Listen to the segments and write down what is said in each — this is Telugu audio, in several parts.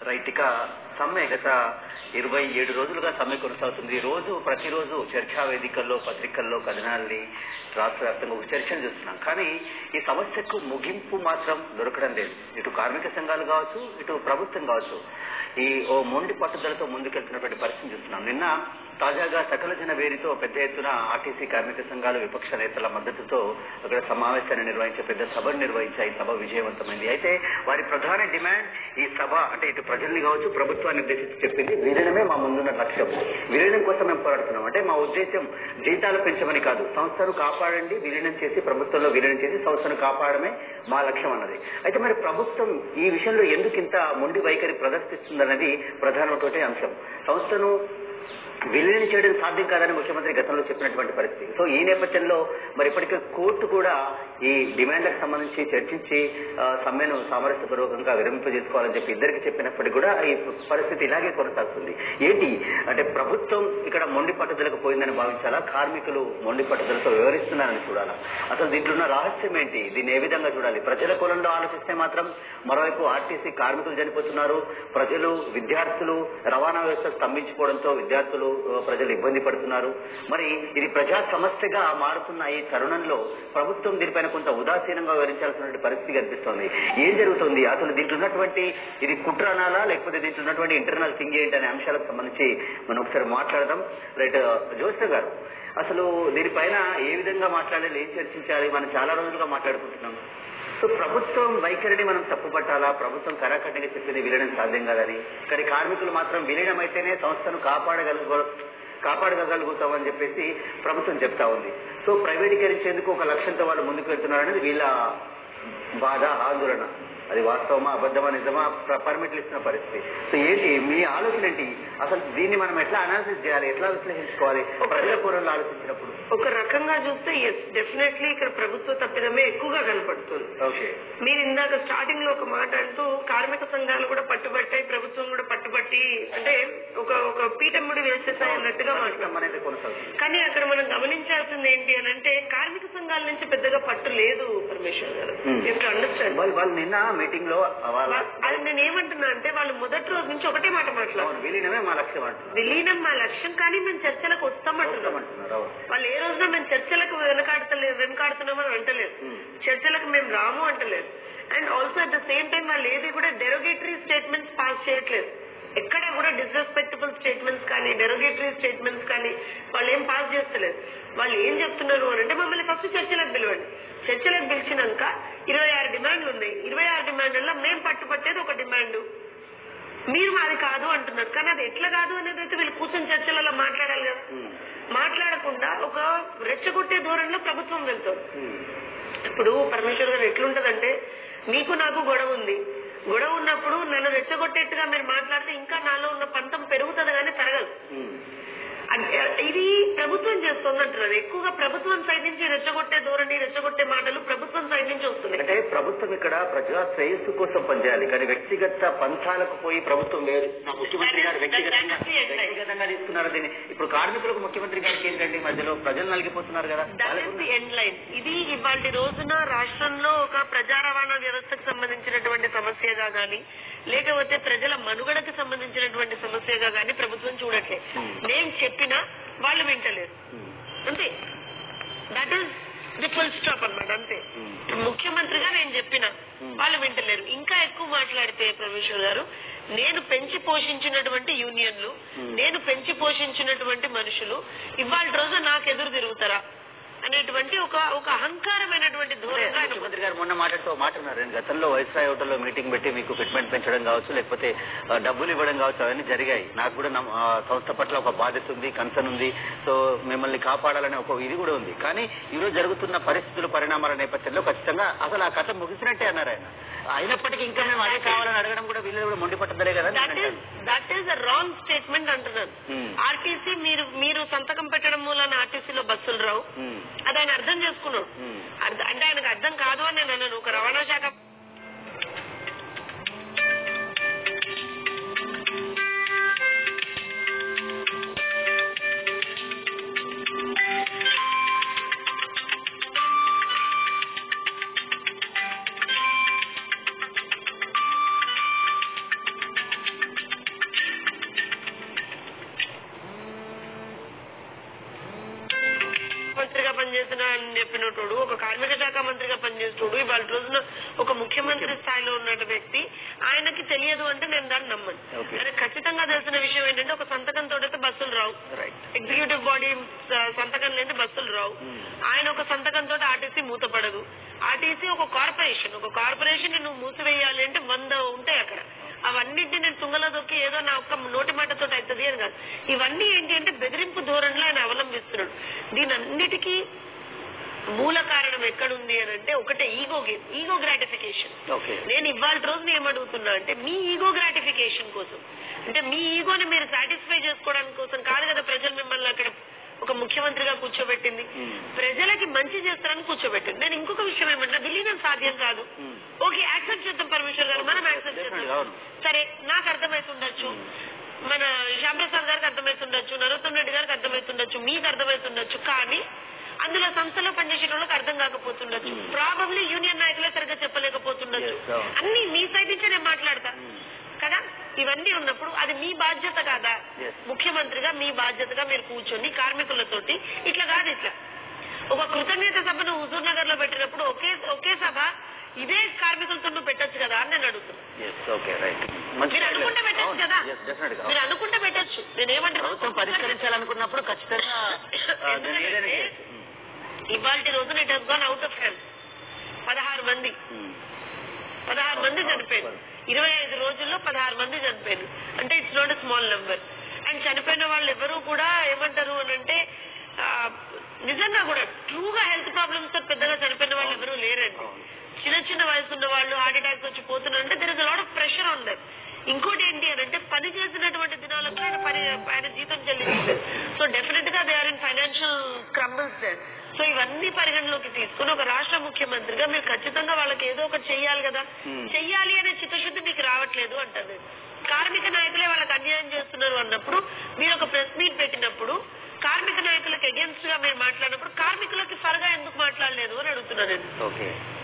రైట్ ఇక సమ్మె గత ఇరవై ఏడు రోజులుగా సమ్మె కొనసాగుతుంది రోజు ప్రతిరోజు చర్చా వేదికల్లో పత్రికల్లో కథనాల్ని రాష్ట్ర వ్యాప్తంగా ఒక చర్చలు చూస్తున్నాం కానీ ఈ సమస్యకు ముగింపు మాత్రం దొరకడం లేదు ఇటు కార్మిక సంఘాలు కావచ్చు ఇటు ప్రభుత్వం కావచ్చు ఈ ఓ మొండి పట్టుదలతో ముందుకెళ్తున్నటువంటి పరిస్థితి చూస్తున్నాం నిన్న తాజాగా సకల జన వేదితో పెద్ద ఎత్తున ఆర్టీసీ కార్మిక సంఘాలు విపక్ష నేతల మద్దతుతో అక్కడ సమావేశాన్ని నిర్వహించే పెద్ద సభను నిర్వహించాయి సభ విజయవంతమైంది అయితే వారి ప్రధాన డిమాండ్ ఈ సభ అంటే ఇటు ప్రజల్ని కావచ్చు ప్రభుత్వాన్ని ఉద్దేశించి చెప్పింది విలీనమే మా ముందున్న లక్ష్యం విలీనం కోసం మేము పోరాడుతున్నాం అంటే మా ఉద్దేశం జీతాలు పెంచమని కాదు సంస్థను కాపాడండి విలీనం చేసి ప్రభుత్వంలో విలీనం చేసి సంస్థను కాపాడమే మా లక్ష్యం అన్నది అయితే మరి ప్రభుత్వం ఈ విషయంలో ఎందుకు ఇంత మొండి వైఖరి ప్రదర్శిస్తుందన్నది ప్రధానమైనటువంటి అంశం సంస్థను విలీనం చేయడం సాధ్యం కాదని ముఖ్యమంత్రి గతంలో చెప్పినటువంటి పరిస్థితి సో ఈ నేపథ్యంలో మరి ఇప్పటికే కోర్టు కూడా ఈ డిమాండ్లకు సంబంధించి చర్చించి ఆ, సమ్మెను సామరస్యపూర్వకంగా విరమింపజేసుకోవాలని చెప్పి ఇద్దరికి చెప్పినప్పటికీ కూడా ఈ పరిస్థితి ఇలాగే కొనసాగుతుంది ఏంటి అంటే ప్రభుత్వం ఇక్కడ మొండి పట్టుదలకు పోయిందని భావించాలా కార్మికులు మొండి పట్టుదలతో వివరిస్తున్నారని చూడాలా అసలు దీంట్లో ఉన్న రహస్యం ఏంటి దీన్ని ఏ విధంగా చూడాలి ప్రజల కులంలో ఆలోచిస్తే మాత్రం మరోవైపు ఆర్టీసీ కార్మికులు చనిపోతున్నారు ప్రజలు విద్యార్థులు రవాణా వ్యవస్థ స్తంభించిపోవడంతో విద్యార్థులు ఆ, ప్రజలు ఇబ్బంది పడుతున్నారు మరి ఇది ప్రజా సమస్యగా మారుతున్న ఈ తరుణంలో ప్రభుత్వం దీనిపైన కొంత ఉదాసీనంగా వివరించాల్సినటువంటి పరిస్థితి కనిపిస్తోంది ఏం జరుగుతుంది అసలు దీంట్లో ఉన్నటువంటి ఇది కుట్రనాలా లేకపోతే దీంట్లో ఉన్నటువంటి ఇంటర్నల్ థింగ్ ఏంటి అనే అంశాలకు సంబంధించి మనం ఒకసారి మాట్లాడదాం రైట్ జ్యోత్స్న గారు అసలు దీనిపైన ఏ విధంగా మాట్లాడాలి ఏం చర్చించాలి మనం చాలా రోజులుగా మాట్లాడుకుంటున్నాం సో ప్రభుత్వం వైఖరిని మనం తప్పుపట్టాలా ప్రభుత్వం కరాఖండిగా చెప్పింది విలీనం సాధ్యం కాదని కానీ కార్మికులు మాత్రం విలీనం అయితేనే సంస్థను కాపాడగలుగు కాపాడగలుగుతామని చెప్పేసి ప్రభుత్వం చెప్తా ఉంది సో ప్రైవేటీకరించేందుకు ఒక లక్ష్యంతో వాళ్ళు ముందుకు వెళ్తున్నారనేది వీళ్ళ బాధ ఆందోళన అది వాస్తవమా అబద్ధమా నిజమా ప- పర్మిట్లు ఇస్తున్న పరిస్థితి సో ఏంటి మీ ఆలోచన ఏంటి అసలు దీన్ని మనం ఎట్లా అనాలిసిస్ చేయాలి ఎట్లా విశ్లేషించుకోవాలి ప్రజల పూర్వంలో ఆలోచించినప్పుడు ఒక రకంగా చూస్తే ఎస్ డెఫినెట్లీ ఇక్కడ ప్రభుత్వ తప్పిదమే ఎక్కువగా కనపడుతుంది ఓకే మీరు ఇందాక స్టార్టింగ్ లో ఒక మాట అంటూ కార్మిక సంఘాలు కూడా పట్టుబట్టాయి ప్రభుత్వం కూడా పట్టుబట్టి అంటే ఒక ఒక పీఠముడి వేసేసాయి అన్నట్టుగా మాట్లాడాం అనేది కొనసాగుతుంది కానీ అక్కడ మనం గమనించాల్సింది ఏంటి అని అంటే కార్మిక సంఘాల నుంచి పెద్దగా పట్టు లేదు పరమేశ్వర్ గారు Hmm. యూ అండర్స్టాండ్ వాళ్ళు వాళ్ళు నిన్న మీటింగ్ లో వాళ్ళ అది నేను ఏమంటున్నా అంటే వాళ్ళు మొదటి రోజు నుంచి ఒకటే మాట మాట్లాడారు అవును, విలీనమే మా లక్ష్యం అంటున్నారు విలీనం మా లక్ష్యం కానీ మేము చర్చలకు వస్తామంటున్నాం అంటున్నారు అవును వాళ్ళు ఏ రోజున మేము చర్చలకు వెనకాడతలేదు వెనకాడుతున్నామని అంటలేదు Hmm. చర్చలకు మేము రాము అంటలేదు and also at the same time వాళ్ళు ఏది కూడా డెరోగేటరీ స్టేట్మెంట్స్ పాస్ చేయట్లేదు ఎక్కడ కూడా డిస్రెస్పెక్టబుల్ స్టేట్మెంట్స్ కానీ డెరోగేటరీ స్టేట్మెంట్స్ కానీ వాళ్ళు ఏం పాస్ చేస్తలేదు వాళ్ళు ఏం చెప్తున్నారు అని అంటే మమ్మల్ని ఫస్ట్ చర్చలకు పిలవండి చర్చలకు పిలిచినాక ఇరవై ఆరు డిమాండ్లు ఉన్నాయి ఇరవై ఆరు డిమాండ్లలో మేము పట్టుపట్టేది ఒక డిమాండ్ మీరు మాది కాదు అంటున్నారు కానీ అది ఎట్లా కాదు అనేది అయితే వీళ్ళు కూర్చొని చర్చలలో మాట్లాడాలి కదా ఉమ్, మాట్లాడకుండా ఒక రెచ్చగొట్టే ధోరణిలో ప్రభుత్వం వెళ్తుంది ఉమ్, ఇప్పుడు పరమేశ్వర్ గారు ఎట్లుంటదంటే మీకు నాకు గొడవ ఉంది గొడవ ఉన్నప్పుడు నన్ను రెచ్చగొట్టేట్టుగా మీరు మాట్లాడితే ఇంకా నాలో ఉన్న పంతం పెరుగుతుంది కానీ పెరగదు ఉమ్. అంటే ఇది ప్రభుత్వం చేస్తుంది అంటున్నారు ఎక్కువగా ప్రభుత్వం సైడ్ నుంచి రెచ్చగొట్టే ధోరణి రెచ్చగొట్టే మాటలు ప్రభుత్వం సైడ్ నుంచి వస్తున్నాయి అంటే ప్రభుత్వం ఇక్కడ ప్రజా శ్రేయస్సు కోసం పనిచేయాలి కానీ వ్యక్తిగత పంథాలకు పోయి ప్రభుత్వం వేరు నా ముఖ్యమంత్రి గారు వ్యక్తిగతంగా That is the end. వ్యక్తిగతంగా తీసుకున్నారు దీన్ని ఇప్పుడు కార్మికులకు ముఖ్యమంత్రి గారికి ఏంటండి మధ్యలో ప్రజలు నలిగిపోతున్నారు కదా దట్ వాళ్ళకు ఇస్ ది ఎండ్ లైన్ ఇది ఇవాళ రోజున రాష్ట్రంలో ఒక ప్రజా రవాణా వ్యవస్థకు సంబంధించినటువంటి సమస్యగా గాని లేకపోతే ప్రజల మనుగడకు సంబంధించినటువంటి సమస్యగా గాని ప్రభుత్వం చూడట్లేదు Hmm. నేను చెప్పినా వాళ్ళు వింటలేరు ఉమ్, అంతే that is the full stop అన్నమాట అంతే ఉమ్. ముఖ్యమంత్రిగా నేను చెప్పిన Hmm. వాళ్ళు వింటలేరు ఇంకా ఎక్కువ మాట్లాడితే ప్రమేశ్వర్ గారు నేను పెంచి పోషించినటువంటి యూనియన్లు Hmm. నేను పెంచి పోషించినటువంటి మనుషులు ఇవాళ రోజు నాకు ఎదురు తిరుగుతారా అనేటువంటి ఒక ఒక అహంకారమైనటువంటి అంటే ధోరణి ఆయన ముఖ్యమంత్రి గారు మొన్న మాట్లాడుతూ మాట్లాడినారు నేను గతంలో వైస్రాయ్ హోటల్లో మీటింగ్ పెట్టి మీకు ఫిట్మెంట్ పెంచడం కావచ్చు లేకపోతే ఆ, డబ్బులు ఇవ్వడం కావచ్చు అవన్నీ జరిగాయి నాకు కూడా నమ్మ- ఆ, సంస్థ పట్ల ఒక బాధ్యత ఉంది కన్సర్న్ ఉంది సో మిమ్మల్ని కాపాడాలనే ఒక ఇది కూడా ఉంది కానీ ఈ రోజు జరుగుతున్న పరిస్థితులు పరిణామాల నేపథ్యంలో ఖచ్చితంగా అసలు ఆ కథ ముగిసినట్టే అన్నారు ఆయన అయినప్పటికీ ఇంకా మేము అదే కావాలని అడగడం కూడా వీళ్ళు కూడా మొండి పట్టదలే కదా అని దట్ నేను is that is a wrong statement అంటున్నాను Hmm. ఆర్టీసీ మీరు మీరు సంతకం పెట్టడం మూలన ఆర్టీసీలో బస్సులు రావు అంటాను. ఉమ్, అది ఆయన అర్థం చేసుకున్నాడు ఉమ్. అర్థ- అంటే ఆయనకు అర్థం కాదు అని నేను అన్నాను ఒక రవాణా శాఖ పనిచేసిన అని చెప్పినటోడు ఒక కార్మిక శాఖ మంత్రిగా పనిచేసేటోడు ఇవాళ రోజున ఒక ముఖ్యమంత్రి స్థాయిలో ఉన్న వ్యక్తి ఆయనకి తెలియదు అంటే నేను దాన్ని నమ్మను Okay. కానీ ఖచ్చితంగా తెలిసిన విషయం ఏంటంటే ఒక సంతకంతో అయితే బస్సులు రావు రైట్ ఎగ్జిక్యూటివ్ బాడీ సంతకం లేని బస్సులు రావు Hmm. ఆయన ఒక సంతకంతో ఆర్టీసీ మూతపడదు ఆర్టీసీ ఒక కార్పొరేషన్ ఒక కార్పొరేషన్ నువ్వు మూసివేయాలి అంటే వంద ఉంటాయి అక్కడ అవన్నిటిని నేను తుంగలో దొక్కి ఏదో నా ఒక్క నోటి మాటతో అవుతుంది అని కాదు ఇవన్నీ ఏంటి అంటే బెదిరింపు ధోరణిలో ఆయన అవలంబిస్తున్నాడు దీని అన్నిటికీ మూల కారణం ఎక్కడుంది అని అంటే ఒకటే ego game ego gratification okay నేను ఇవాళ రోజున ఏమడుగుతున్నా అంటే మీ ఈగో గ్రాటిఫికేషన్ కోసం అంటే మీ ఈగోని మీరు సాటిస్ఫై చేసుకోవడానికి కోసం కాదు కదా ప్రజలు మిమ్మల్ని అక్కడ ఒక ముఖ్యమంత్రిగా కూర్చోబెట్టింది Hmm. ప్రజలకి మంచి చేస్తారని కూర్చోబెట్టింది నేను ఇంకొక విషయం ఏమంటే విలీనం సాధ్యం కాదు Hmm. ఓకే యాక్సెప్ట్ చేద్దాం పరమేశ్వర్ గారు మనం యాక్సెప్ట్ Definitely, చేద్దాం అవును. సరే నాకు అర్థమవుతుండొచ్చు మన శ్యాంప్రసాద్ గారికి అర్థమవుతుండొచ్చు నరోత్తం రెడ్డి గారికి అర్థమవుతుండొచ్చు మీకు అర్థమవుతుండొచ్చు కానీ అందులో సంస్థలో పనిచేసే వాళ్ళకి అర్థం కాకపోతుండొచ్చు Hmm. ప్రాబబ్లీ యూనియన్ నాయకులే సరిగ్గా చెప్పలేకపోతుండొచ్చు Yes, అవును. అన్ని మీ సైడ్ నుంచే నేను మాట్లాడతా Hmm. కదా ఇవన్నీ ఉన్నప్పుడు అది మీ బాధ్యత కాదా Yes. ముఖ్యమంత్రిగా మీ బాధ్యతగా మీరు కూర్చొని కార్మికులతోటి ఇట్లా కాదు ఇట్లా ఒక కృతజ్ఞత సభను హుజూర్ నగర్ లో పెట్టినప్పుడు ఒకే ఒకే సభ ఇదే కార్మికులతో నువ్వు పెట్టొచ్చు కదా అని నేను అడుగుతున్నా ఎస్ ఓకే రైట్ మీరు అనుకుంటే పెట్టచ్చు కదా డెఫినెట్ గా మీరు అనుకుంటే పెట్టచ్చు నేను ప్రభుత్వం పరిష్కరించాలనుకున్నప్పుడు ఖచ్చితంగా ఆ, దీన్ని ఏదైనా చేయొచ్చు. ఇవాళ రోజున it has gone out of hand పదహారు మంది ఉమ్. పదహారు మంది చనిపోయారు ఇరవై ఐదు రోజుల్లో పదహారు మంది చనిపోయారు అంటే it's not small number and చనిపోయిన వాళ్ళు ఎవరు కూడా ఏమంటారు అని అంటే ఆ, నిజంగా కూడా ట్రూగా హెల్త్ ప్రాబ్లమ్స్ తో పెద్దగా చనిపోయిన వాళ్ళు ఎవరు లేరండి అవును. చిన్న చిన్న వయసు ఉన్న వాళ్ళు హార్ట్ అటాక్స్ వచ్చి పోతున్నారు అంటే there is lot of pressure on there ఇంకోటి ఏంటి అని అంటే పని చేసినటువంటి దినాలకు ఆయన పని ఆయన జీతం చెల్లించారు సో డెఫినెట్ గా they are in financial crumbles there so ఇవన్నీ పరిగణలోకి తీసుకుని ఒక రాష్ట్ర ముఖ్యమంత్రిగా మీరు ఖచ్చితంగా వాళ్ళకి ఏదో ఒకటి చెయ్యాలి కదా Hmm. చెయ్యాలి అనే చిత్తశుద్ధి మీకు రావట్లేదు అంటారు నేను. కార్మిక నాయకులే వాళ్ళకి అన్యాయం చేస్తున్నారు అన్నప్పుడు మీరు ఒక ప్రెస్ మీట్ పెట్టినప్పుడు కార్మిక నాయకులకు అగేన్స్ట్ గా మీరు మాట్లాడినప్పుడు కార్మికులకి ఫరగా ఎందుకు మాట్లాడలేదు అని అడుగుతున్నాను నేను ఓకే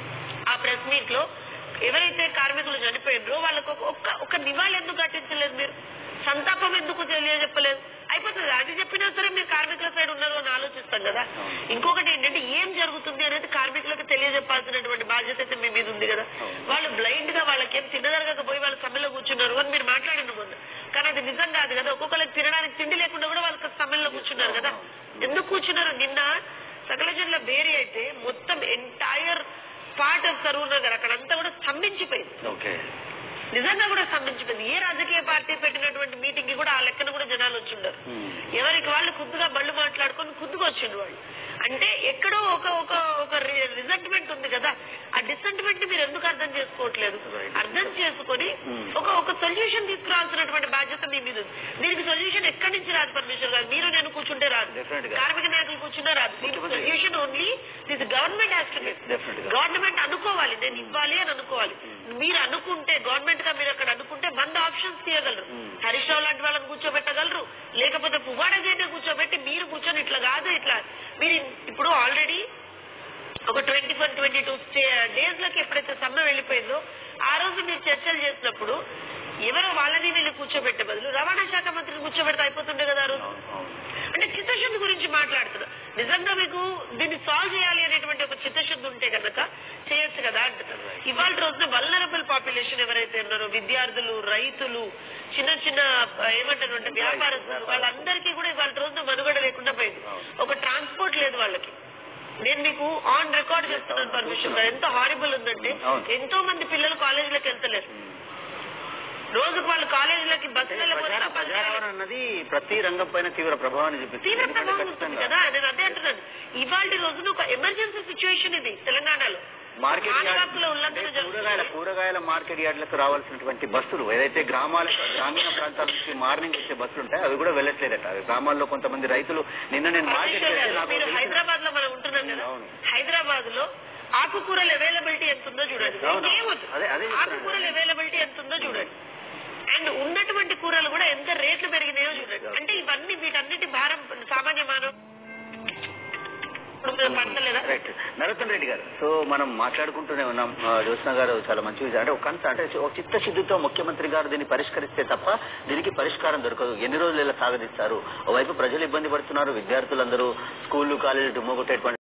ఆ ప్రెస్ మీట్ లో ఎవరైతే కార్మికులు చనిపోయినరో వాళ్ళకు ఒక- ఒక్క ఒక నివాళి ఎందుకు కట్టించలేదు మీరు సంతాపం ఎందుకు తెలియజెప్పలేదు అయిపోతుంది అది చెప్పినా సరే మీరు కార్మికుల సైడ్ ఉన్నారు అని ఆలోచిస్తాం కదా అవును. ఇంకొకటి ఏంటంటే ఏం జరుగుతుంది అనేది కార్మికులకు తెలియజెప్పాల్సినటువంటి బాధ్యత అయితే మీ మీద ఉంది కదా అవును. వాళ్ళు బ్లైండ్ గా వాళ్ళకి ఏం తినదరగకపోయి వాళ్ళు సమ్మెలో కూర్చున్నారు అని మీరు మాట్లాడిన ముందు కానీ అది నిజం కాదు కదా ఒక్కొక్కరికి తినడానికి తిండి లేకుండా కూడా వాళ్ళకి సమ్మెలో కూర్చున్నారు కదా ఎందుకు కూర్చున్నారు నిన్న సకలజన్ల బేరీ అయితే మొత్తం entire part of Saroornagar అక్కడంతా కూడా స్తంభించిపోయింది ఓకే నిజంగా కూడా స్తంభించిపోయింది ఏ రాజకీయ పార్టీ పెట్టినటువంటి మీటింగ్ కి కూడా ఆ లెక్కన కూడా జనాలు వచ్చిండరు ఉమ్. ఎవరికి వాళ్ళు ఖుద్దుగా బళ్ళు మాట్లాడుకొని ఖుద్దుగా వచ్చిండు వాళ్ళు అంటే ఎక్కడో ఒక ఒక ఒక రిజెంట్మెంట్ ఉంది కదా ఆ డిసెంట్మెంట్ ని మీరు ఎందుకు అర్థం చేసుకోవట్లేదు Right. అర్థం చేసుకొని Hmm. ఒక ఒక సొల్యూషన్ తీసుకురావాల్సినటువంటి బాధ్యత మీ మీద ఉంది దీనికి సొల్యూషన్ ఎక్కడి నుంచి రాదు పరమేశ్వర్ గారు మీరు నేను కూర్చుంటే రాదు Definitely గా. కార్మిక నాయకులు కూర్చున్నా రాదు దీనికి ముఖ్యమంత్రి. Solution only this government has to Yes, definitely గా. గవర్నమెంట్ అనుకోవాలి నేను ఇవ్వాలి అని అనుకోవాలి మీరు అనుకుంటే గవర్నమెంట్ గా మీరు అక్కడ అనుకుంటే వంద ఆప్షన్స్ తీయగలరు Hmm. హరీష్ రావు లాంటి వాళ్ళని కూర్చోబెట్టగలరు లేకపోతే పువ్వాడ జైన్ కూర్చోబెట్టి మీరు కూర్చొని ఇట్లా కాదు ఇట్లా మీరు ఇప్పుడు ఆల్రెడీ ఒక twenty four twenty two days లకి ఎప్పుడైతే సమ్మె వెళ్ళిపోయిందో ఆ రోజు మీరు చర్చలు చేసినప్పుడు ఎవరో వాళ్ళని వీళ్ళు కూర్చోబెట్టే బదులు రవాణా శాఖ మంత్రిని కూర్చోబెడితే అయిపోతుండే కదా ఆ రోజు అవును, అవును. అంటే చిత్తశుద్ధి గురించి మాట్లాడుతున్నా నిజంగా మీకు దీన్ని సాల్వ్ చేయాలి అనేటువంటి ఒక చిత్తశుద్ధి ఉంటే కనుక చేయొచ్చు కదా అంటున్నారు ఇవాళ రోజున వల్నరబుల్ పాపులేషన్ ఎవరైతే ఉన్నారో విద్యార్థులు రైతులు చిన్న చిన్న ఆ, ఏమంటారు అంటే వ్యాపారస్తులు వాళ్ళందరికీ కూడా ఇవాళ రోజున మనుగడ లేకుండా పోయింది ఒక ట్రాన్స్పోర్ట్ లేదు వాళ్ళకి నేను మీకు ఆన్ రికార్డ్ చేస్తున్నాను పర్మిషన్ గారు ఎంత హారిబుల్ ఉందంటే అవును. ఎంతో మంది పిల్లలు కాలేజీలకు వెళ్తలేరు రోజుకు వాళ్ళు కాలేజీలకి బస్సు ప్రజా ప్రజారవాణా అన్నది ప్రతి రంగం పైన తీవ్ర ప్రభావాన్ని చూపిస్తుంది తీవ్ర ఎందుకంటే ప్రభావం ఉంటుంది ఖచ్చితంగా కదా నేను అదే అంటున్నాను ఇవాళ రోజున ఒక ఎమర్జెన్సీ సిచ్యువేషన్ ఇది తెలంగాణలో మార్కెట్ మానవ యార్డ్ హక్కుల ఉల్లంఘన అంటే కూరగాయల జరుగుతుంది. కూరగాయల మార్కెట్ యార్డ్లకు రావాల్సినటువంటి బస్సులు ఏదైతే గ్రామాల గ్రామీణ ప్రాంతాల నుంచి మార్నింగ్ వచ్చే బస్సులు ఉంటాయి అవి కూడా వెళ్ళట్లేదట అవి గ్రామాల్లో కొంతమంది రైతులు నిన్న నేను మార్కెట్ పరమేశ్వర్ వెళ్తే గారు, నాకు మీరు తెలిసిన- హైదరాబాద్ లో మనం ఉంటున్నాం కదా అవును. హైదరాబాద్ లో ఆకుకూరల అవైలబిలిటీ ఎంత ఉందో చూడండి అవును. ఇంకేమొద్దు. అదే- అదే చెప్తున్నాను. ఆకుకూరల అవైలబిలిటీ ఎంత ఉందో చూడండి అండ్ ఉన్నటువంటి కూరలు కూడా ఎంత రేట్లు పెరిగినాయో చూడండి అంటే ఇవన్నీ వీటన్నిటి భారం సామాన్య మానవ పడతలేదా రైట్ నరోత్తమ్ రెడ్డి గారు సో మనం మాట్లాడుకుంటూనే ఉన్నాం ఆ, జ్యోత్స్న గారు చాలా మంచి విషయం అంటే ఒక కన్స అంటే ఒక చిత్తశుద్ధితో ముఖ్యమంత్రి గారు దీన్ని పరిష్కరిస్తే తప్ప దీనికి పరిష్కారం దొరకదు ఎన్ని రోజులు ఇలా సాగదీస్తారు ఓవైపు ప్రజలు ఇబ్బంది పడుతున్నారు విద్యార్థులందరూ స్కూళ్లు కాలేజీలు డుమ్మగొట్టేటువంటి